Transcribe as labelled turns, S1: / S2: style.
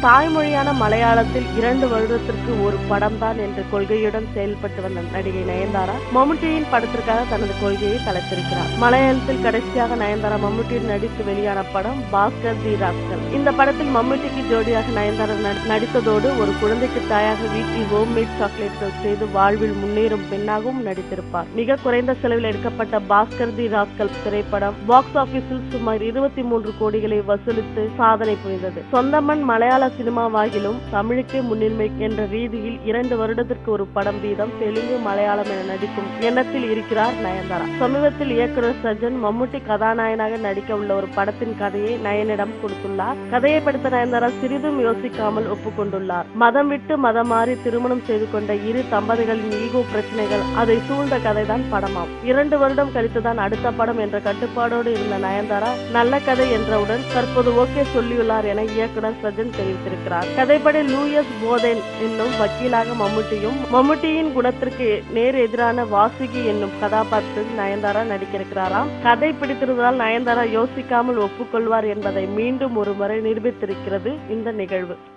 S1: தாய்மொழியான மலையாளத்தில் இரண்டு வருடத்திற்கு ஒரு படம் தான் என்ற கொள்கையுடன் செயல்பட்டு வந்த நடிகை நயன்தாரா மம்முட்டியின் படத்திற்காக தனது கொள்கையை தலைத்திருக்கிறார் மலையாளத்தில் கடைசியாக நயன்தாரா மம்முட்டியில் நடித்து வெளியான படம் பாஸ்கர் தி ராஸ்கல் இந்த படத்தில் மம்முட்டிக்கு ஜோடியாக நயன்தாரா நடி- நடித்ததோடு ஒரு குழந்தைக்கு தாயாக வீட்டில் ஹோம்மேட் சாக்லேட்கள் செய்து வாழ்வில் முன்னேறும் பெண்ணாகவும் நடித்திருப்பார் மிக குறைந்த செலவில் எடுக்கப்பட்ட பாஸ்கர் தி ராஸ்கல் திரைப்படம் பாக்ஸ் ஆபீஸில் சுமார் இருபத்தி மூன்று கோடிகளை வசூலித்து சாதனை புரிந்தது சொந்தமன் மலையாள சினிமாவாகிலும் தமிழுக்கே முன்னுரிமை என்ற ரீதியில் இரண்டு வருடத்திற்கு ஒரு படம் வீதம் தெலுங்கு மலையாளம் என நடிக்கும் எண்ணத்தில் இருக்கிறார் நயன்தாரா சமீபத்தில் இயக்குனர் சஜன் மம்முட்டி கதாநாயகனாக நடிக்க உள்ள ஒரு படத்தின் கதையை நயனிடம் கொடுத்துள்ளார் கதையை படித்த நயன்தாரா சிறிதும் யோசிக்காமல் ஒப்புக்கொண்டுள்ளார் மதம் விட்டு மதம் மாறி திருமணம் செய்து கொண்ட இரு தம்பதிகளின் ஈகோ பிரச்சனைகள் அதை சூழ்ந்த கதைதான் படமாம் இரண்டு வருடம் கழித்துதான் அடுத்த படம் என்ற கட்டுப்பாடோடு இருந்த நயன்தாரா நல்ல கதை என்றவுடன் தற்போது ஓகே சொல்லியுள்ளார் என இயக்குனர் சஜன் தெரிவித்திருக்கிறார் கதைப்படி லூயஸ் போதேன் என்னும் வக்கீலாக மம்முட்டியும் மம்முட்டியின் குணத்திற்கு நேர் எதிரான வாசுகி என்னும் கதாபாத்திரத்தில் நயன்தாரா நடிக்கிறாராம் கதை பிடித்திருந்ததால் நயன்தாரா யோசிக்காமல் ஒப்புக்கொள்வார் என்பதை மீண்டும் ஒரு முறை நிரூபித்திருக்கிறது இந்த நிகழ்வு